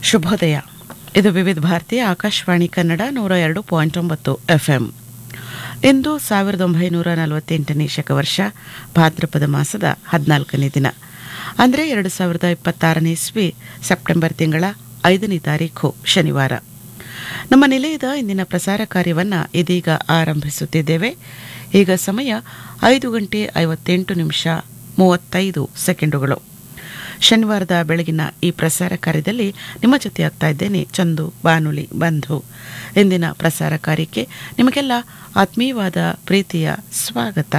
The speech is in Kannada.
ಶುಭೋದಯ ಇದು ವಿವಿಧ ಭಾರತಿ ಆಕಾಶವಾಣಿ ಕನ್ನಡ ನೂರ ಎರಡು ಪಾಯಿಂಟ್ ಒಂಬತ್ತು ಎಫ್ಎಂ ಇಂದು ಸಾವಿರದ ಒಂಬೈನೂರ ನಲವತ್ತೆಂಟನೇ ಶಕವರ್ಷ ಭಾದ್ರಪದ ಮಾಸದ ಹದಿನಾಲ್ಕನೇ ದಿನ ಅಂದರೆ ಎರಡು ಸಾವಿರದ ಇಪ್ಪತ್ತಾರನೇ ಇಸ್ವಿ ಸೆಪ್ಟೆಂಬರ್ ತಿಂಗಳ ಐದನೇ ತಾರೀಖು ಶನಿವಾರ ನಮ್ಮ ನಿಲಯದ ಇಂದಿನ ಪ್ರಸಾರ ಕಾರ್ಯವನ್ನು ಇದೀಗ ಆರಂಭಿಸುತ್ತಿದ್ದೇವೆ ಈಗ ಸಮಯ ಐದು ಗಂಟೆ ಐವತ್ತೆಂಟು ನಿಮಿಷ ಮೂವತ್ತೈದು ಸೆಕೆಂಡುಗಳು ಶನಿವಾರದ ಬೆಳಗಿನ ಈ ಪ್ರಸಾರ ಕಾರ್ಯದಲ್ಲಿ ನಿಮ್ಮ ಜೊತೆ ಆಗ್ತಾ ಇದ್ದೇನೆ ಚಂದು ಬಾನುಲಿ ಬಂಧು ಇಂದಿನ ಪ್ರಸಾರ ಕಾರ್ಯಕ್ಕೆ ನಿಮಗೆಲ್ಲ ಆತ್ಮೀಯವಾದ ಪ್ರೀತಿಯ ಸ್ವಾಗತ